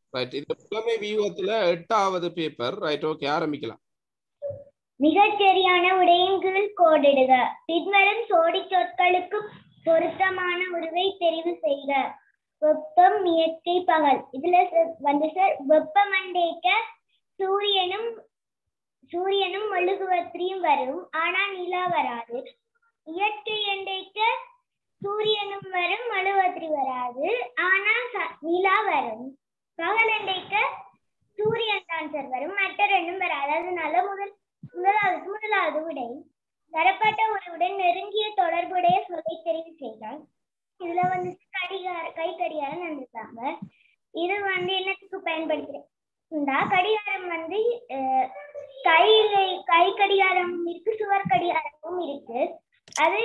Right இந்த புலமை வியூகத்துல எட்டாவது பேப்பர் ரைட் ஓகே ஆரம்பிக்கலாம் மிகச்சரியான உடையின் கீழ் கோடிடுக பின்வரும் சோடி சொற்களுக்கு பொருத்தமான உருவை தெரிவு செய்க வெப்பம் இயற்கை பகல் இதுல ச- வந்து சார் வெப்பமண்டேக்க சூரியனும் சூரியனும் மெழுகுவத்திரியும் வரும் ஆனா நிலா வராது இயற்கை எண்டேக்க சூரியனும் வரும் மெழுகுவத்திரி வராது ஆனா ச- நிலா வரும் பகல் எண்டேக்க சூரியன் தான் சார் வரும் மற்ற ரெண்டும் வராது அதனால முதல் முதலாவது முதலாவது விடை தரப்பட்ட ஒருவுடன் நெருங்கிய தொடர்புடைய சொல்லை தெரிவு செய்தால் இதுல வந்து கடிகார கை கடிகாரம் தந்திருக்காங்க இது வந்து என்னத்துக்கு பயன்படுத்துறேன்டா கடிகாரம் வந்து அஹ், கையில கை கடிகாரமும் இருக்கு சுவர் கடிகாரமும் இருக்கு அது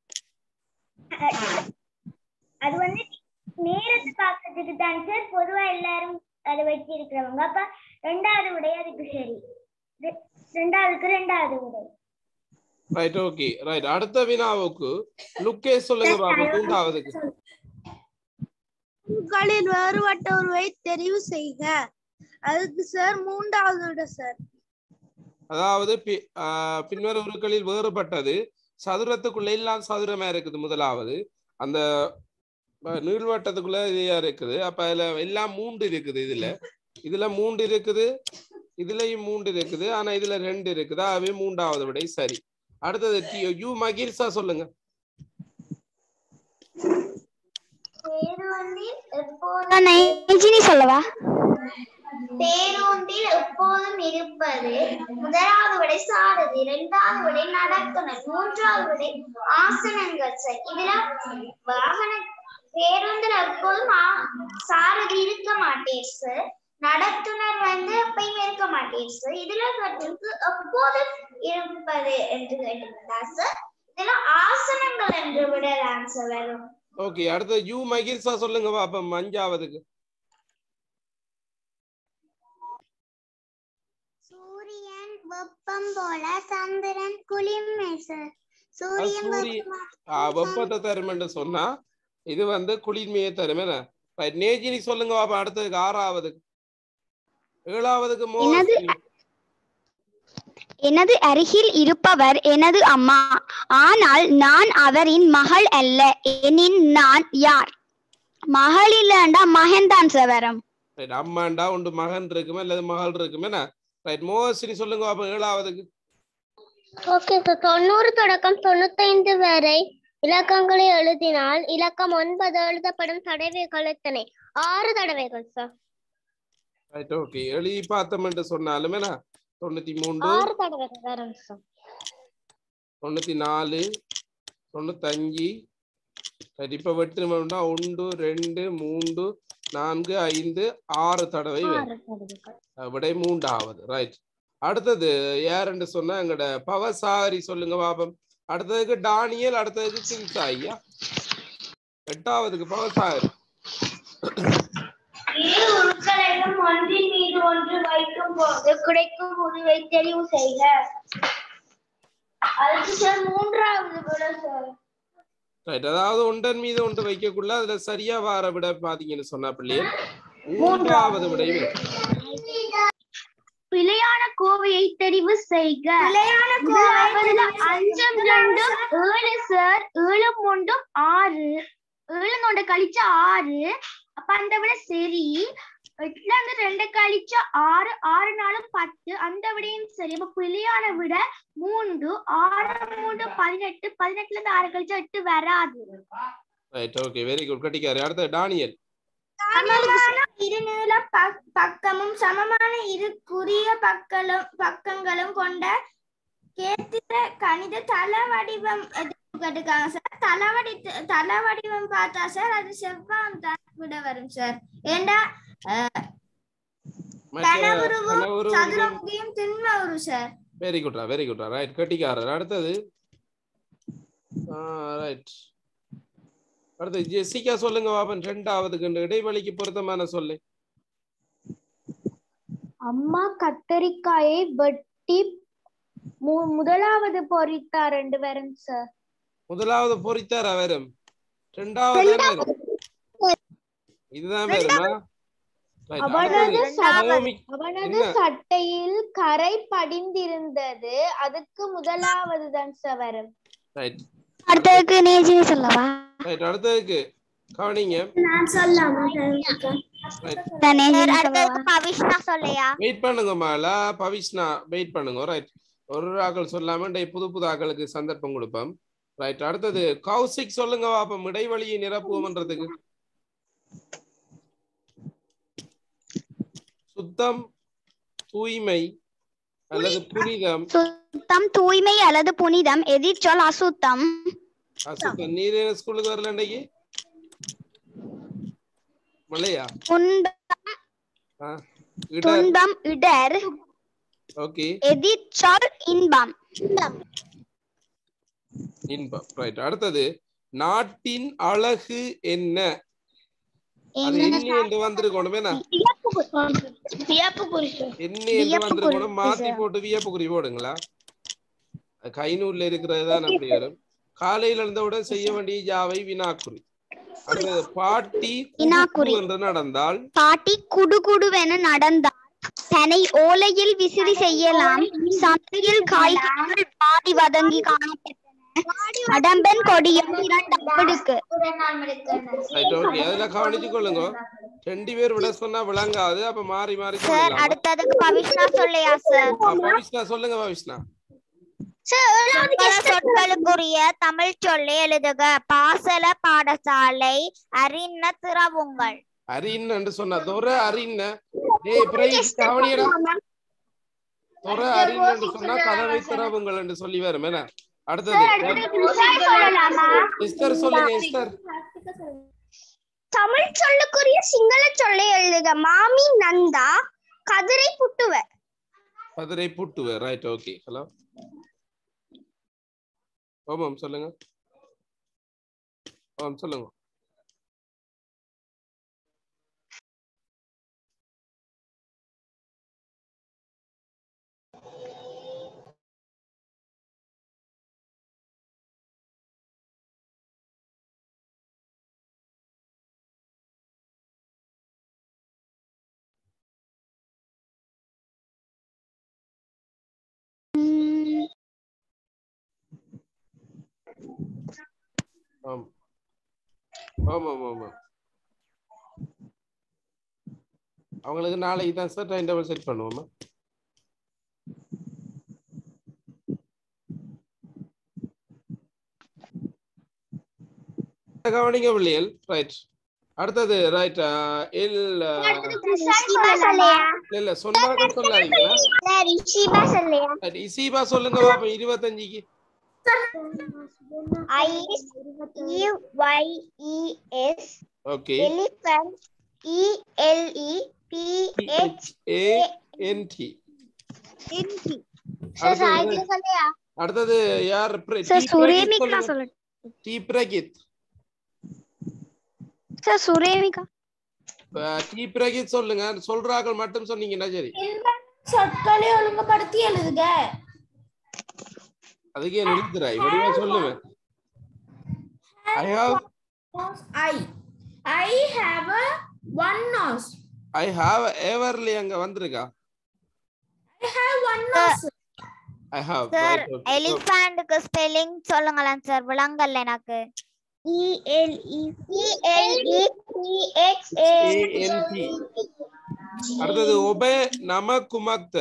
அஹ், அது வந்து நேரத்தை பார்க்கறதுக்கு தான் சார் பொதுவா எல்லாரும் அதை வச்சு இருக்கிறவங்க அப்ப ரெண்டாவது விடை அதுக்கு சரி ரெ- ரெண்டாவதுக்கு ரெண்டாவது விடை ரைட் ஓகே ரைட் அடுத்த வினாவுக்கு லுக்கே சொல்லுங்க பாப்பா மூன்றாவதுக்கு உங்களின் வேறுபட்ட ஒருவை தெரிவு செய்க அதுக்கு சார் மூன்றாவது விட சார் அதாவது பி- ஆஹ் பின்வரும் உருக்களில் வேறுபட்டது சதுரத்துக்குள்ள எல்லாம் சதுரமா இருக்குது முதலாவது அந்த அஹ், நீள்வட்டத்துக்குள்ள இதையா இருக்குது அப்ப அதுல எல்லாம் மூன்று இருக்குது இதுல இதுல மூன்று இருக்குது இதுலயும் மூன்று இருக்குது ஆனா இதுல ரெண்டு இருக்குது ஆகவே மூன்றாவது விடை சரி அடுத்தது டி- யூ மகிழ்சா சொல்லுங்க பேருந்தில் எப்போதும் சொல்லவா பேருந்தில் எப்போதும் இருப்பது முதலாவது விடை சாரதி இரண்டாவது விடை நடத்துனர் மூன்றாவது விடை ஆசனங்கள் சார் இதுல வாகன பேருந்துல எப்போதும் ஆ- சாரதி இருக்க மாட்டேர் சார் நடத்துனர் வந்து எப்பயுமே இருக்க மாட்டேர் சார் இதுல கட்டிருக்கு எப்போதும் இருப்பது என்று கேட்டிருந்தா சார் இதுல ஆசனங்கள் என்று விடலாம் சார் வரும் ஓகே அடுத்தது யூ மகிழ்சா சொல்லுங்க பாப்போம் அஞ்சாவதுக்கு சூரியன் வெப்பம் போல சந்திரன் குளிர்மை சார் சூரியன் சூரிய- வெப்பமா- ஆஹ் வெப்பத்தை தரும் என்று சொன்னா இது வந்து குளிர்மையை தரும் என்ன ரைட் நேஜினி சொல்லுங்க பாப்பா அடுத்ததுக்கு ஆறாவதுக்கு ஏழாவதுக்கு என்னது? மோகன் எனது அருகில் இருப்பவர் எனது அம்மா ஆனால் நான் அவரின் மகள் அல்ல எனின் நான் யார் மகள் இல்லண்டா மகன் தான் சவரம் ரைட் அம்மாண்டா உண்டு மகன் இருக்குமே அல்லது மகள் இருக்குமே என்ன ரைட் மோகசினி சொல்லுங்க பாப்பா ஏழாவதுக்கு ஓகே சார் தொண்ணூறு தொடக்கம் தொண்ணூத்தைந்து வரை இலக்கங்களை எழுதினால் இலக்கம் ஒன்பது எழுதப்படும் தடவைகள் எத்தனை ஆறு தடவைகள் சார் ரைட் ஓகே எழுதி பார்த்தோம் என்று சொன்னாலும் என்ன தொண்ணூத்தி மூன்று ஆறு தடவைகள் வரும் சார் தொண்ணூத்தி நாலு தொண்ணூத்தஞ்சு சரி இப்ப வெட்டுனா ஒன்று ரெண்டு மூன்று நான்கு ஐந்து ஆறு தடவை வரும். ஆறு தடவைகள் அஹ் விடை மூன்றாவது ரைட் அடுத்தது யாருன்னு சொன்னா எங்கட பவசாரி சொல்லுங்க பாபம் அடுத்ததுக்கு டானியல் அடுத்ததுக்கு சில்சா ஐயா எட்டாவதுக்கு பவசாரி இரு உருக்களையும் ஒன்றின் மீது ஒன்று வைக்கும் போது கிடைக்கும் உருவை தெரிவு செய்க அதுக்கு சார் மூன்றாவது விட சார் ரைட் அதாவது ஒன்றன் மீது ஒன்று வைக்கக்குள்ள அதுல சரியா வார விட பாத்தீங்கன்னு சொன்னா பிள்ளைகள் மூன்றாவது விடை வரும். பிழையான கோவையை தெரிவு செய்க பிழையான முதலாவதுல அஞ்சும் ரெண்டும் ஏழு சார் ஏழும் ஒன்றும் ஆறு ஏழு ஒன்று கழிச்சா ஆறு அப்ப அந்த விட சரி எட்டுல இருந்து ரெண்டு கழிச்சா ஆறு ஆறு நாளும் பத்து அந்த விடையும் சரி அப்ப பிழையான விட மூன்று ஆறு மூன்று பதினெட்டு பதினெட்டுல இருந்து ஆறு கழிச்சா எட்டு வராது ரைட் ஓகே வெரி குட் கட்டிக்காரு அடுத்தது டானியல் சமமான இருநீள பக்- பக்கமும் சமமான இரு குறுகிய பக்கலும் பக்கங்களும் கொண்ட கேத்திர கணித தள வடிவம் எடுத்துக்காங்க சார் தள வடி தள வடிவம் பார்த்தா சார் அது செவ்வாம் தான் விட வரும் சார் ஏண்டா கனவுருவும் சதுரமுகியும் திண்ம வரும் சார் வெரி குட்ரா வெரி குட்ரா ரைட் கட்டிக்காரர் அடுத்தது ரைட் அடுத்து ஜெசிகா சொல்லுங்க பாப்பன் ரெண்டாவதுக்கு இந்த இடைவெளிக்கு பொருத்தமான சொல்லு அம்மா கத்தரிக்காயை வெட்டி மு- முதலாவது பொரித்தா ரெண்டு பேரும் சார் முதலாவது பொறித்தாரா வரும் ரெண்டாவது தானே வரும் இதுதான் வருமா Right. அவனது அடுத்தது ச- naomi- அவனது என்ன? சட்டையில் கரை படிந்திருந்தது அதுக்கு முதலாவது தான் சார் வரும் right. அடுத்ததுக்கு நேஜினி சொல்லவா right. அடுத்ததுக்கு கவனிங்க நான் சொல்லாமா Right. நேஜினி சொல்லவா அடுத்ததுக்கு பவிஷ்ணா சொல்லையா வெயிட் பண்ணுங்க மாலா பவிஷ்ணா வெயிட் பண்ணுங்க ரைட் ஒரு ஆக்கள் சொல்லாம டேய் புது புது ஆக்களுக்கு சந்தர்ப்பம் கொடுப்போம் ரைட் அடுத்தது கௌசிக் சொல்லுங்க பாப்போம் இடைவெளியை நிரப்புவோம்ன்றதுக்கு சுத்தம் தூய்மை அல்லது புனிதம் சுத்தம் தூய்மை அல்லது புனிதம் எதிர்ச்சொல் அசுத்தம் அசுத்தம் நீர் என்ன ஸ்கூலுக்கு வரல இன்னைக்கு மல்லையா துன்பம் ஆ இடர் துன்பம் இடர் ஓகே எதிர்ச்சொல் இன்பம் இன்பம் ரைட் அடுத்தது நாட்டின் அழகு என்ன அது என்ன என்று வந்திருக்கணும் என்ன வியப்பு குறிப்பு என்ன என்று வந்திருக்கணும் மாத்தி போட்டு வியப்பு குறி போடுங்களா அது கைநூல்ல இருக்கிறது தான் அப்படி வரும் காலையில இருந்தவுடன் செய்ய வேண்டிய ஜாவை வினாக்குறி அடுத்தது பாட்டி வினாக்குறி. குறுக்கு என்று நடந்தால் பாட்டி குடுகுடுவென நடந்தார் தன்னை ஓலையில் விசிறி செய்யலாம் சந்தையில் காய்கறிகள் பாடி வதங்கி காணப்பட்டன அடம்பன் கொடியும் இரண்டப்படுக்கு ரைட் ஓகே அதுல கவனிச்சு கொள்ளுங்க ரெண்டு பேர் விட சொன்னா விளங்காது அப்ப மாறி மாறி சார் சொல்லலாம் அடுத்ததுக்கு பவிஷ்ணா சொல்லையா சார் ஆ, பவிஷ்ணா சொல்லுங்க பவிஷ்ணா பல சொற்களுக்குரிய தமிழ் சொல்லை எழுதுக பாசல பாடசாலை அறிந்த திறவுங்கள் அரின் என்று சொன்னா தொர அரின்ன ஏய் பிரைஸ் கவனியடா தொர அரின் என்று சொன்னா கதவை திறவுங்கள் என்று சொல்லி வரும் என்ன அடுத்தது எஸ்தர் சொல்லுங்க எஸ்தர் தமிழ் சொல்லுக்குரிய சிங்கள சொல்லை எழுதுக மாமி நந்தா கதிரை புட்டுவ கதிரை புட்டுவ ரைட் ஓகே ஹலோ ஓமம் சொல்லுங்க ஓம் சொல்லுங்க ஆம் ஆமாம் ஆமாம் அவங்களுக்கு நாளைக்கு தான் சார் டைம் டேபிள் செட் பண்ணுவோமா கவனிங்க பிள்ளைகள் ரைட் அடுத்தது ரைட் இல் இல்ல சொன்னாங்க சொல்லாதீங்களா Right, இசீபா சொல்லுங்க பாப்போம் இருபத்தஞ்சுக்கு I E Y E S okay elephant E L E P H A N T sir சாய்ந்திர சொல்லையா அடுத்தது யார் பிர- சார் டி பிரகித் சுரேமிகா சொல்லுங்க. சொல்ல டி பிரகித் சார் சுரேமிகா அஹ், டி பிரகித் சொல்லுங்க சொல்றார்கள் மட்டும் சொன்னீங்கன்னா சரி சொற்களை ஒழுங்குபடுத்தி எழுதுக அதுக்கே நிறுத்துறாய் வடிவா சொல்லுவேன் I have I I have a one nose I have எவர்லி அங்க வந்திருக்கா I have one nose I have sir எலிஃபண்ட்க்கு ஸ்பெல்லிங் சொல்லுங்களேன் சார் விளங்கல எனக்கு E L E P L E P H A N T அடுத்தது ஒபே நம குமக்த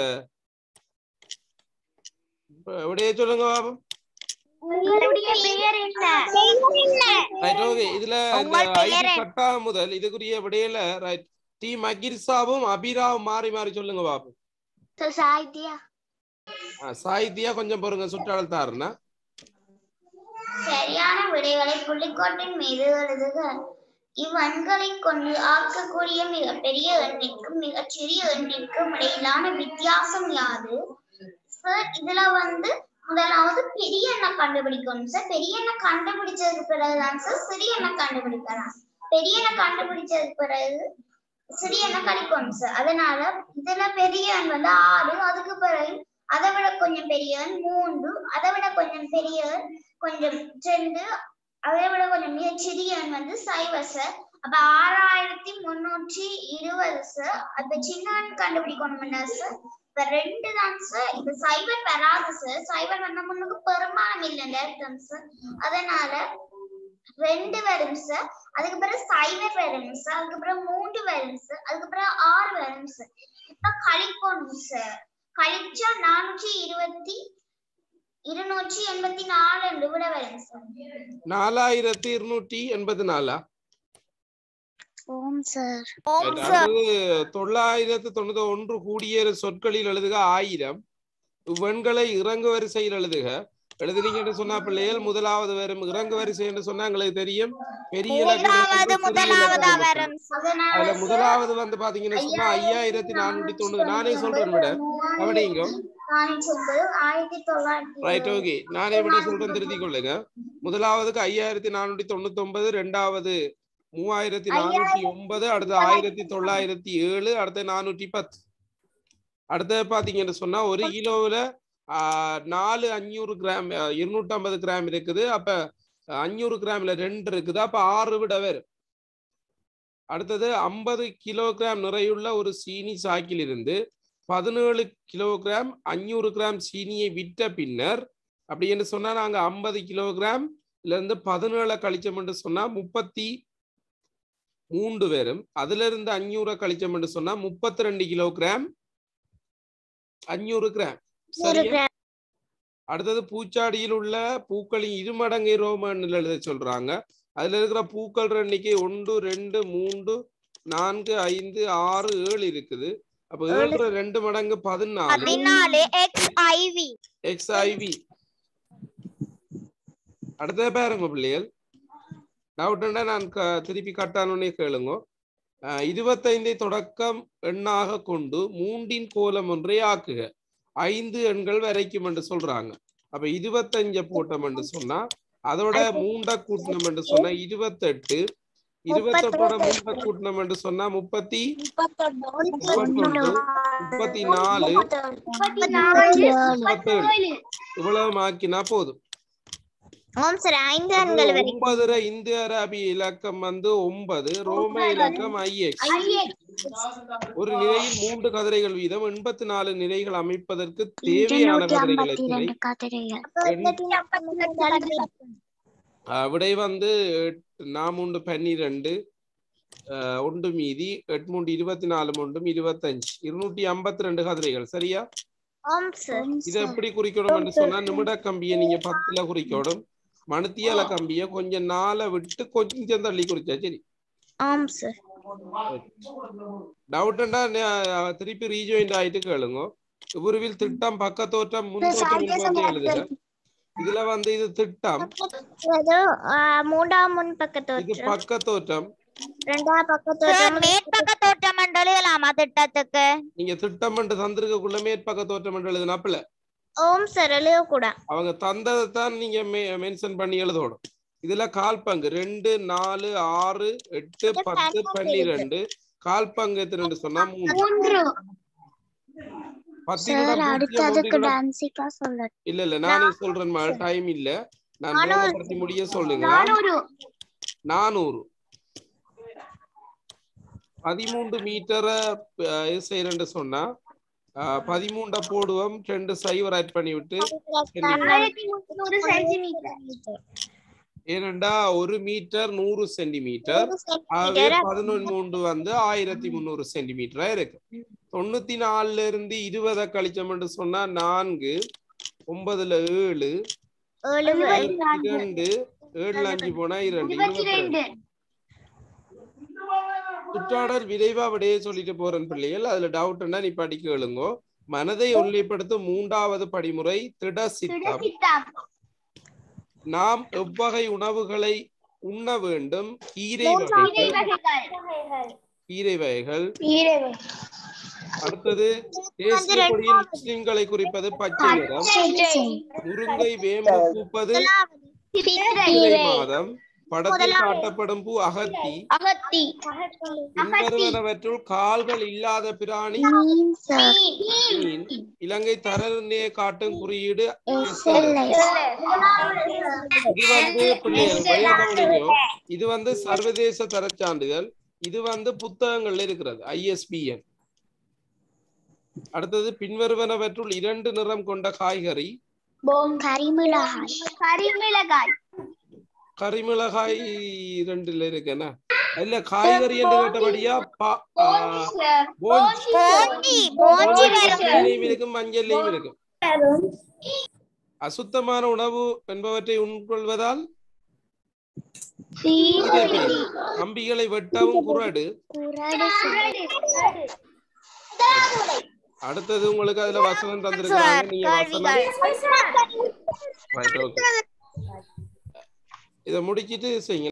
எப்படியே சொல்லுங்க பாப்போம் உங்களுடைய பெயர் என்ன ரைட் ஓகே இதுல இந்த உங்கள் பெயர் ஐடி என்ன? கட்டா முதல் இதுக்குரிய விடையில ரைட் டி மகிர்சாவும் அபிராவும் மாறி மாறி சொல்லுங்க பாப்போம் சாய்தியா ஆ, சாகித்யா கொஞ்சம் பொறுங்க சுற்றாடல் தாருன்னா சரியான விடைகளை புள்ளிக்கோட்டின் மீது எழுதுக இவ்வன்களை கொண்டு ஆக்கக்கூடிய மிகப்பெரிய எண்ணிற்கும் மிகச் சிறிய எண்ணிற்கும் இடையிலான வித்தியாசம் யாது சார் இதுல வந்து முதலாவது பெரிய எண்ணெய் கண்டுபிடிக்கணும் சார் பெரிய எண்ணெய் கண்டுபிடிச்சதுக்கு பிறகுதான் சார் சிறிய எண்ணெய் கண்டுபிடிக்கலாம் பெரிய எண்ணெய் கண்டுபிடிச்சதுக்கு பிறகு சிறிய எண்ணெய் கழிக்கணும் சார் அதனால இதுல பெரிய எண் வந்து ஆறு அதுக்கு பிறகு அதை விட கொஞ்சம் பெரிய எண் மூன்று அதை விட கொஞ்சம் பெரிய எண் கொஞ்சம் ரெண்டு அதை விட கொஞ்சம் மிகச் சிறிய எண் வந்து சைவ சார் அப்ப ஆறாயிரத்தி முன்னூற்றி இருபது சார் அப்ப சின்ன கண்டுபிடிக்கணும்னா சார் இப்ப ரெண்டு தான் சார் இப்ப சைபர் வராது சார் சைபர் வந்த முன்னுக்கு பெருமானம் இல்லைங்க அர்த்தம் சார் அதனால ரெண்டு வரும் சார் அதுக்கப்புறம் சைபர் வரும் சார் அதுக்கப்புறம் மூன்று வரும் சார் அதுக்கப்புறம் ஆறு வரும் சார் இப்ப கழிக்கணும் சார் கழிச்சா நானூற்றி இருபத்தி இருநூற்றி எண்பத்தி நாலு என்று விட வரும் சார் நாலாயிரத்தி இருநூற்றி எண்பத்தி நாலா ஓம் சார் அடுத்தது தொள்ளாயிரத்து தொண்ணூத்தி ஒன்று கூடிய சொற்களில் எழுதுக ஆயிரம் இவ்வெண்களை இறங்கு வரிசையில் எழுதுக எழுதுனீங்கன்னு சொன்னா பிள்ளைகள் முதலாவது வரும் இறங்கு வரிசை என்று சொன்னா எங்களுக்கு தெரியும் பெரிய இலக்கணம் சிறிய இலக்கணம் மட்டும். அதனால அதுல முதலாவது வந்து பாத்தீங்கன்னா சொன்னா ஐயாயிரத்தி நானூத்தி தொண்ணூறு நானே சொல்றேன் விட கவனிங்க நானூற்றி ஒன்பது ஆயிரத்தி தொள்ளாயிரத்தி ரைட் ஓகே நானே விட சொல்றேன் திருத்திக் கொள்ளுங்க முதலாவதுக்கு ஐயாயிரத்தி நானூத்தி தொண்ணூத்தி ஒன்பது ரெண்டாவது மூவாயிரத்தி நானூத்தி ஒன்பது அடுத்து ஆயிரத்தி தொள்ளாயிரத்தி ஏழு அடுத்து நானூத்தி பத்து அடுத்தது பாத்தீங்கன்னு சொன்னா ஒரு கிலோவுல ஆஹ், நாலு அஞ்சூறு கிராம் இருநூத்தி ஐம்பது கிராம் இருக்குது அப்ப அஞ்சூறு கிராம்ல ரெண்டு இருக்குது அப்ப ஆறு விட வரும் அடுத்தது ஐம்பது கிலோகிராம் நிறையுள்ள ஒரு சீனி சாக்கில் இருந்து பதினேழு கிலோகிராம் அஞ்சூறு கிராம் சீனியை விட்ட பின்னர் அப்படி என்று சொன்னா நாங்க ஐம்பது கிலோகிராம்ல இருந்து பதினேழை கழிச்சோம் என்று சொன்னா முப்பத்தி மூன்று வரும் அதுல இருந்து அஞ்சூறை கழிச்சோம் என்று சொன்னா முப்பத்தி ரெண்டு கிலோகிராம் அஞ்சூறு கிராம் சரியா அடுத்தது பூச்சாடியில் உள்ள பூக்களின் இருமடங்கை ரோமன் எழுத சொல்றாங்க அதுல இருக்கிற பூக்கள் எண்ணிக்கை ஒன்று ரெண்டு மூன்று நான்கு ஐந்து ஆறு ஏழு இருக்குது அப்ப ஏழு ரெண்டு மடங்கு பதினாலு பதினாலு எக்ஸ் ஐவி எக்ஸ்ஐவி அடுத்தது பாருங்க பிள்ளைகள் டவுட்னா நான் க- திருப்பி கட்டானோடனே கேளுங்க அஹ், இருபத்தைந்தை தொடக்கம் எண்ணாக கொண்டு மூண்டின் கோலம் ஒன்றை ஆக்குக ஐந்து எண்கள் வரைக்கும் என்று சொல்றாங்க அப்ப இருபத்தஞ்ச போட்டோம் என்று சொன்னா அதோட மூண்ட கூட்டணும் என்று சொன்னா இருபத்தெட்டு இருபத்தெட்டோட மூண்ட கூட்டணும் என்று சொன்னா முப்பத்தி முப்பத்தொன்று முப்பத்தி நாலு முப்பத்தி நாலு முப்பத்தேழு இவ்வளவு மாக்கினா போதும் ஓம் சார் ஐந்து அப்போ எண்கள் வரை ஒன்பதுல இந்திய அரபி இலக்கம் வந்து ஒன்பது ரோம இலக்கம் ஐஎக்ஸ் ஒரு நிலையில் மூன்று கதிரைகள் வீதம் எண்பத்தி நாலு நிலைகள் அமைப்பதற்கு தேவையான கதிரைகள் எத்தனை கதிரைகள் அஹ் விடை வந்து எட்டு- நாமூண்டு பன்னிரெண்டு அஹ் ஒன்று மீதி எட்மூண்டு இருபத்தி நாலு மூண்டும் இருபத்தஞ்சு இருநூற்றி ஐம்பத்தி ரெண்டு கதிரைகள் சரியா ஓம் சார் இதை எப்படி குறிக்கணும்னு சொன்னா நிமிட கம்பியை நீங்க பத்துல குறிக்கணும் மணித்தியால கம்பியை கொஞ்சம் நாளை விட்டு கொஞ்சம் தள்ளி குறிச்சா சரி ஆம் சார் டவுட்னா திருப்பி ரீஜாயிண்ட் ஆயிட்டு கேளுங்க இவ்வுருவில் திட்டம் பக்கத்தோற்றம் முன்தோற்றம் என்பதை எழுதுக இதுல வந்து இது திட்டம் அது ஆ, மூன்றாம் முன் இது பக்கத்தோற்றம் பக்கத்தோற்றம் இரண்டாம் பக்கத்தோற்றம் மேற்பக்க தோற்றம் என்று எழுதலாமா திட்டத்துக்கு நீங்க திட்டம் என்று தந்திருக்கக்குள்ள மேற்பக்க தோற்றம் என்று எழுதினாப்புல ஓம் சார் எழுதக்கூடாது அவங்க தந்ததை தான் நீங்க மென்ஷன் பண்ணி எழுதணும் இதுல கால் பங்கு ரெண்டு நாலு ஆறு எட்டு இது பத்து கால் பங்கு பன்னிரெண்டு கால் பங்கு எத்தனை சொன்னா மூணு மூன்று பத்தினோட சார் அடுத்து பூஜ்ஜியம் அதுக்கு ஒன்றினோட- டான்சிக்கா சொல்ல இல்ல இல்ல நானே சொல்றேன் டைம் இல்ல நான் நானூறு. வேகப்படுத்தி முடிய சொல்லுங்க நானூறு நானூறு பதிமூன்று மீட்டரை செய்யறேன்னு சொன்னா அஹ், பதிமூண்ட போடுவோம் ரெண்டு சைவர் ஆட் பண்ணி விட்டு ஆயிரத்தி முன்னூறு சென்டிமீட்டர் ஏனெண்டா ஒரு மீட்டர் நூறு சென்டிமீட்டர் ஆகவே பதினொன்று வந்து ஆயிரத்தி முந்நூறு சென்டிமீட்டரா இருக்கு தொண்ணூத்தி நாலுல இருந்து இருபதை கழிச்சோம்னு சொன்னா நான்கு ஒன்பதுல ஏழு ஏழு இரண்டு ஏழுல அஞ்சு போனா இரண்டு இருபத்தி இருபத்தி ரெண்டு ரெண்டு சுற்றாடல் விரைவா விடையே சொல்லிட்டு போறேன் பிள்ளைகள் அதுல டவுட்னா நீ படிக்க எழுங்கோ மனதை ஒன்றிப்படுத்தும் மூன்றாவது படிமுறை திட சித்தம் திட்டம் நாம் எவ்வகை உணவுகளை உண்ண வேண்டும் கீரை கீரை வகைகள் வகைகள் கீரை வகைகள் கீரை வகை அடுத்தது தேசிய கொடியில் முஸ்லிம்களை குறிப்பது பச்சை நிறம் முருங்கை வேம்பு பூப்பது சித்திரை மாதம் படத்தில் காட்டப்படும் பூ அகத்தி அகத்தி பின்வருவனவற்றுள் கால்கள் இல்லாத பிராணி மீன் சார் மீன் இலங்கை தரநிலையை காட்டும் குறியீடு இது வந்து பிள்ளைகள் பழைய கவனிங்க. இது வந்து சர்வதேச தரச் சான்றிதழ் இது வந்து புத்தகங்கள்ல இருக்கிறது ஐஎஸ்பிஎன் அடுத்தது பின்வருவனவற்றுள் இரண்டு நிறம் கொண்ட காய்கறி கரிமிளகாய் கரிமிளகாய் கரிமிளகாய் இரண்டுல இருக்குன்னா இல்ல காய்கறி என்று கேட்டபடியா பா- ஆ, போஞ்சி. போஞ்சி பச்சையிலையும் இருக்கும் மஞ்சள்லையும் இருக்கும் அசுத்தமான உணவு என்பவற்றை உட்கொள்வதால் கம்பிகளை வெட்டவும் குறடு அடுத்தது உங்களுக்கு அதுல வசனம் தந்திருக்காங்க நீங்க வசனம் Right, okay. இத முடிச்சிட்டு செய்யுங்க